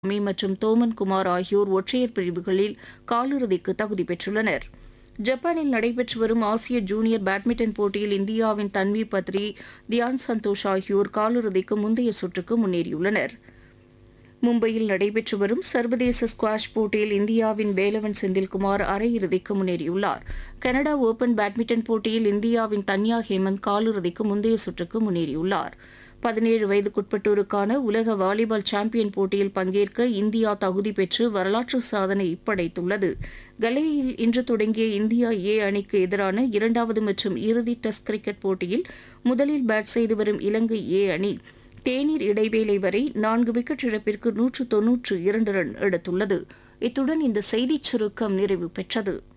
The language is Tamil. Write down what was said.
அமி மற்றும் தோமன் குமார் ஆகியோர் ஒற்றையர் பிரிவுகளில் காலிறுதிக்கு தகுதி பெற்றுள்ளனர் ஜப்பானில் நடைபெற்று வரும் ஆசிய ஜூனியர் பேட்மிண்டன் போட்டியில் இந்தியாவின் தன்வி பத்ரி தியான் சந்தோஷ் ஆகியோர் காலிறுதிக்கு முந்தைய சுற்றுக்கு முன்னேறியுள்ளனர் மும்பையில் நடைபெற்று வரும் சர்வதேச ஸ்குவாஷ் போட்டியில் இந்தியாவின் வேலவன் செந்தில்குமார் அரையிறுதிக்கு முன்னேறியுள்ளார் கனடா ஓபன் பேட்மிண்டன் போட்டியில் இந்தியாவின் தன்யா ஹேமந்த் காலிறுதிக்கு முந்தைய சுற்றுக்கு முன்னேறியுள்ளார் பதினேழு வயதுக்குட்பட்டோருக்கான உலக வாலிபால் சாம்பியன் போட்டியில் பங்கேற்க இந்தியா தகுதி பெற்று வரலாற்று சாதனை படைத்துள்ளது கலேயில் இன்று தொடங்கிய இந்தியா ஏ அணிக்கு எதிரான இரண்டாவது மற்றும் இறுதி டெஸ்ட் கிரிக்கெட் போட்டியில் முதலில் பேட் செய்து வரும் இலங்கை ஏ அணி தேநீர் இடைவேளை வரை நான்கு விக்கெட் இழப்பிற்கு நூற்று தொன்னூற்று இரண்டு ரன் எடுத்துள்ளது இத்துடன் இந்த செய்திச் சுருக்கம் நிறைவு பெற்றது